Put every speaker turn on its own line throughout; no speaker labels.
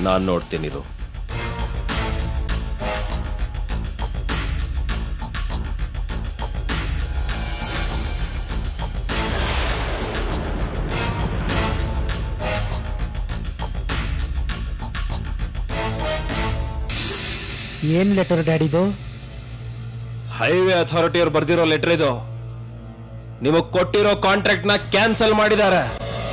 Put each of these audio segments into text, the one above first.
ನಾನು ನೋಡ್ತೀನಿರು
ಏನ್ ಲೆಟರ್ ಡ್ಯಾಡಿದು
ಹೈವೇ ಅಥಾರಿಟಿಯವ್ರು ಬರ್ದಿರೋ ಲೆಟರ್ ಇದು ನಿಮಗ್ ಕೊಟ್ಟಿರೋ ಕಾಂಟ್ರಾಕ್ಟ್ ನ ಕ್ಯಾನ್ಸಲ್ ಮಾಡಿದ್ದಾರೆ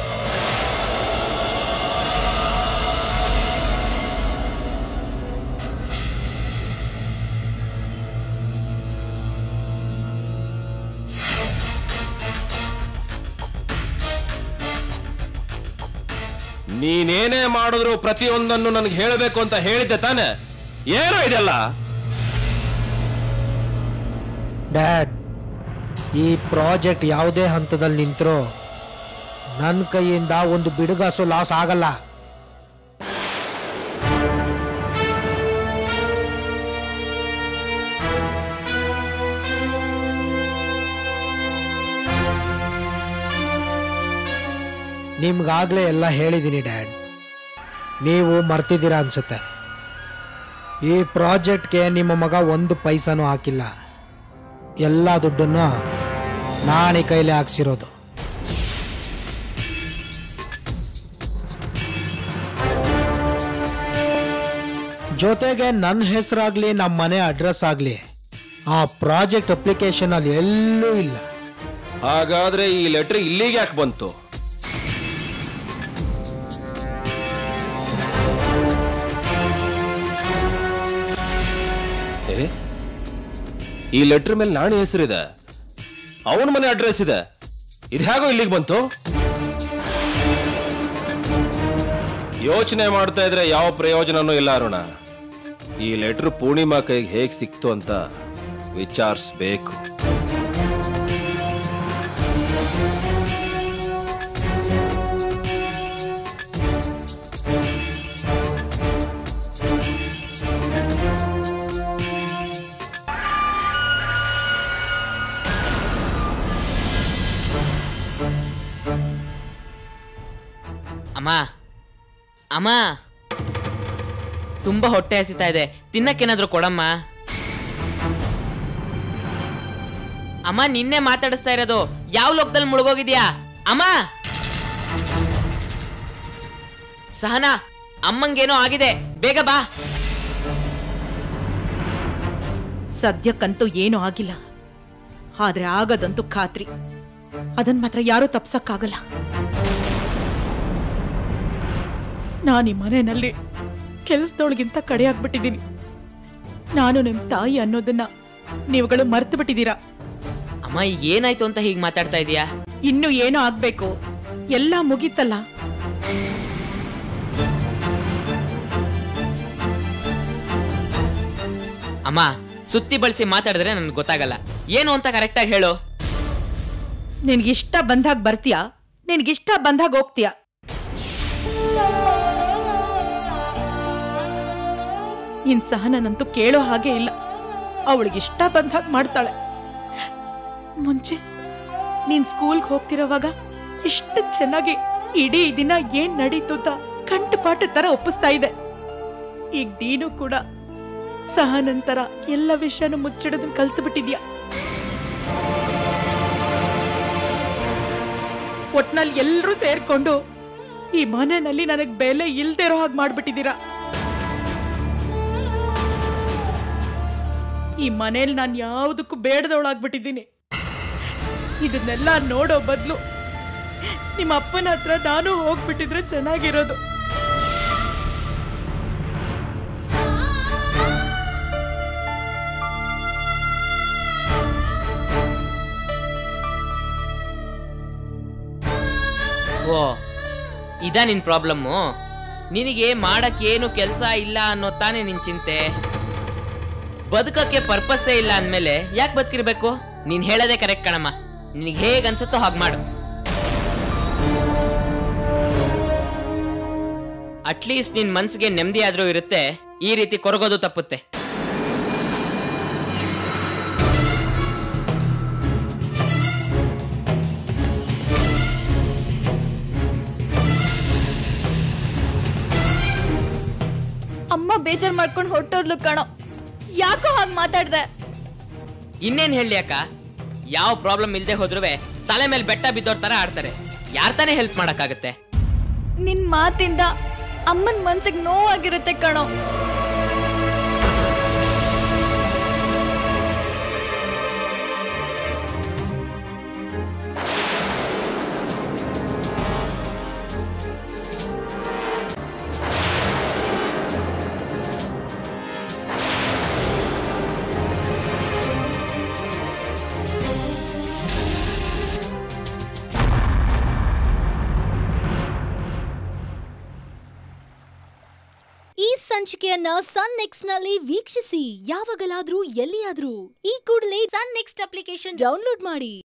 ನೀನೇನೇ ಮಾಡಿದ್ರು ಪ್ರತಿಯೊಂದನ್ನು ನನಗೆ ಹೇಳಬೇಕು ಅಂತ ಹೇಳಿದ್ದೆ ತಾನೆ ಏನೋ ಇದೆಲ್ಲ
ಡ್ಯಾಡ್ ಈ ಪ್ರಾಜೆಕ್ಟ್ ಯಾವುದೇ ಹಂತದಲ್ಲಿ ನಿಂತರೂ ನನ್ನ ಕೈಯಿಂದ ಒಂದು ಬಿಡುಗಾಸು ಲಾಸ್ ಆಗಲ್ಲ ನಿಮ್ಗಾಗ್ಲೇ ಎಲ್ಲ ಹೇಳಿದ್ದೀನಿ ಡ್ಯಾಡ್ ನೀವು ಮರ್ತಿದ್ದೀರಾ ಅನ್ಸುತ್ತೆ ಈ ಪ್ರಾಜೆಕ್ಟ್ಗೆ ನಿಮ್ಮ ಮಗ ಒಂದು ಪೈಸಾನೂ ಹಾಕಿಲ್ಲ ಎಲ್ಲ ದುಡ್ಡನ್ನು ನಾನೇ ಕೈಲಿ ಹಾಕ್ಸಿರೋದು ಜೊತೆಗೆ ನನ್ನ ಹೆಸರಾಗ್ಲಿ ನಮ್ಮ ಮನೆ ಅಡ್ರೆಸ್ ಆಗಲಿ ಆ ಪ್ರಾಜೆಕ್ಟ್ ಅಪ್ಲಿಕೇಶನ್ ಅಲ್ಲಿ ಎಲ್ಲೂ ಇಲ್ಲ
ಹಾಗಾದ್ರೆ ಈ ಲೆಟರ್ ಇಲ್ಲಿಗೆ ಯಾಕೆ ಬಂತು ಏ? ಈ ಲೆಟರ್ ಮೇಲೆ ನಾಣಿ ಹೆಸರಿದೆ ಅವನ ಮನೆ ಅಡ್ರೆಸ್ ಇದೆ ಇದು ಹೇಗೋ ಇಲ್ಲಿಗೆ ಬಂತು ಯೋಚನೆ ಮಾಡ್ತಾ ಇದ್ರೆ ಯಾವ ಪ್ರಯೋಜನನೂ ಇಲ್ಲ ಅರುಣ ಈ ಲೆಟರ್ ಪೂರ್ಣಿಮಾ ಕೈಗೆ ಹೇಗ್ ಸಿಕ್ತು ಅಂತ ವಿಚಾರಿಸ್ಬೇಕು
ಅಮ್ಮ ಅಮ್ಮ ತುಂಬಾ ಹೊಟ್ಟೆ ಹಸಿತಾ ಇದೆ ತಿನ್ನಕ್ಕೇನಾದ್ರೂ ಕೊಡಮ್ಮ ಅಮ್ಮ ನಿನ್ನೆ ಮಾತಾಡಿಸ್ತಾ ಇರೋದು ಯಾವ ಲೋಕದಲ್ಲಿ ಮುಳುಗೋಗಿದ್ಯಾ ಅಮ್ಮ ಸಹನಾ ಅಮ್ಮಂಗೇನೋ ಆಗಿದೆ ಬೇಗ ಬಾ
ಸದ್ಯಕ್ಕಂತೂ ಏನೂ ಆಗಿಲ್ಲ ಆದ್ರೆ ಆಗದಂತೂ ಖಾತ್ರಿ ಅದನ್ ಮಾತ್ರ ಯಾರೂ ತಪ್ಸಕ್ಕಾಗಲ್ಲ ನಾನು ಈ ಮನೆಯಲ್ಲಿ ಕೆಲಸದೊಳಗಿಂತ ಕಡೆ ಆಗ್ಬಿಟ್ಟಿದ್ದೀನಿ ನಾನು ನಿಮ್ ತಾಯಿ ಅನ್ನೋದನ್ನ ನೀವುಗಳು ಮರ್ತು ಬಿಟ್ಟಿದ್ದೀರಾ
ಅಮ್ಮ ಈಗ ಏನಾಯ್ತು ಅಂತ ಹೀಗೆ ಮಾತಾಡ್ತಾ ಇದೀಯಾ
ಇನ್ನು ಏನೋ ಆಗ್ಬೇಕು ಎಲ್ಲ ಮುಗೀತಲ್ಲ
ಅಮ್ಮ ಸುತ್ತಿ ಬಳಸಿ ಮಾತಾಡಿದ್ರೆ ನನ್ಗೆ ಗೊತ್ತಾಗಲ್ಲ ಏನು ಅಂತ ಕರೆಕ್ಟಾಗಿ ಹೇಳು
ನಿನ್ಗಿಷ್ಟ ಬಂದಾಗ ಬರ್ತೀಯಾ ನಿನ್ಗಿಷ್ಟ ಬಂದಾಗ ಹೋಗ್ತೀಯಾ ಇನ್ ಸಹನನಂತೂ ಕೇಳೋ ಹಾಗೆ ಇಲ್ಲ ಅವಳಿಗಿಷ್ಟ ಬಂದಾಗ ಮಾಡ್ತಾಳೆ ಮುಂಚೆ ನೀನ್ ಸ್ಕೂಲ್ಗೆ ಹೋಗ್ತಿರೋವಾಗ ಎಷ್ಟು ಚೆನ್ನಾಗಿ ಇಡೀ ದಿನ ಏನ್ ನಡೀತು ಅಂತ ಕಂಠಪಾಠ ತರ ಒಪ್ಪಿಸ್ತಾ ಇದೆ ಈಗ ನೀನು ಕೂಡ ಸಹನಂತರ ಎಲ್ಲ ವಿಷಯನೂ ಮುಚ್ಚಿಡೋದನ್ನ ಕಲ್ತು ಬಿಟ್ಟಿದ್ಯಾ ಒಟ್ನಲ್ಲಿ ಎಲ್ಲರೂ ಸೇರ್ಕೊಂಡು ಈ ಮನೆಯಲ್ಲಿ ನನಗ್ ಬೆಲೆ ಇಲ್ದೇ ಇರೋ ಹಾಗೆ ಮಾಡ್ಬಿಟ್ಟಿದ್ದೀರಾ ಈ ಮನೇಲಿ ನಾನು ಯಾವುದಕ್ಕೂ ಬೇಡದವಳಾಗ್ಬಿಟ್ಟಿದ್ದೀನಿ ಇದನ್ನೆಲ್ಲ ನೋಡೋ ಬದಲು ನಿಮ್ಮ ಅಪ್ಪನ ಹತ್ರ ನಾನು ಹೋಗ್ಬಿಟ್ಟಿದ್ರೆ ಚೆನ್ನಾಗಿರೋದು
ಓ ಇದಾ ನಿನ್ ಪ್ರಾಬ್ಲಮ್ಮು ನಿನಗೆ ಮಾಡಕ್ ಏನು ಕೆಲಸ ಇಲ್ಲ ಅನ್ನೋ ತಾನೇ ನಿನ್ ಚಿಂತೆ ಬದುಕಕ್ಕೆ ಪರ್ಪಸ್ಸೇ ಇಲ್ಲ ಅಂದ್ಮೇಲೆ ಯಾಕೆ ಬದುಕಿರ್ಬೇಕು ನೀನ್ ಹೇಳೋದೇ ಕರೆಕ್ಟ್ ಕಣಮ್ಮ ನಿನಗೆ ಹೇಗ್ ಅನ್ಸುತ್ತೋ ಹಾಗೆ ಮಾಡು ಅಟ್ಲೀಸ್ಟ್ ನಿನ್ ಮನ್ಸಿಗೆ ನೆಮ್ಮದಿ ಆದ್ರೂ ಇರುತ್ತೆ ಈ ರೀತಿ ಕೊರಗೋದು ತಪ್ಪುತ್ತೆ
ಅಮ್ಮ ಬೇಜಾರ್ ಮಾಡ್ಕೊಂಡು ಹೊಟ್ಟೋದ್ಲು ಕಣೋ ಯಾಕೋ ಹಾಗೆ ಮಾತಾಡ್ದೆ
ಇನ್ನೇನ್ ಹೇಳಿ ಅಕ್ಕ ಯಾವ ಪ್ರಾಬ್ಲಮ್ ಇಲ್ದೆ ಹೋದ್ರೂ ತಲೆ ಮೇಲೆ ಬೆಟ್ಟ ಬಿದ್ದೋರ್ ತರ ಆಡ್ತಾರೆ ಯಾರ್ ತಾನೇ ಹೆಲ್ಪ್ ಮಾಡಕ್ಕಾಗತ್ತೆ
ನಿನ್ ಮಾತಿಂದ ಅಮ್ಮನ್ ಮನ್ಸಿಗೆ ನೋವಾಗಿರುತ್ತೆ ಕಣೋ
ಈ ಸಂಚಿಕೆಯನ್ನ ಸನ್ ನೆಕ್ಸ್ಟ್ ನಲ್ಲಿ ವೀಕ್ಷಿಸಿ ಯಾವಾಗಲಾದ್ರೂ ಎಲ್ಲಿಯಾದ್ರೂ ಈ ಕೂಡಲೇ ಸನ್ ನೆಕ್ಸ್ಟ್ ಅಪ್ಲಿಕೇಶನ್ ಡೌನ್ಲೋಡ್ ಮಾಡಿ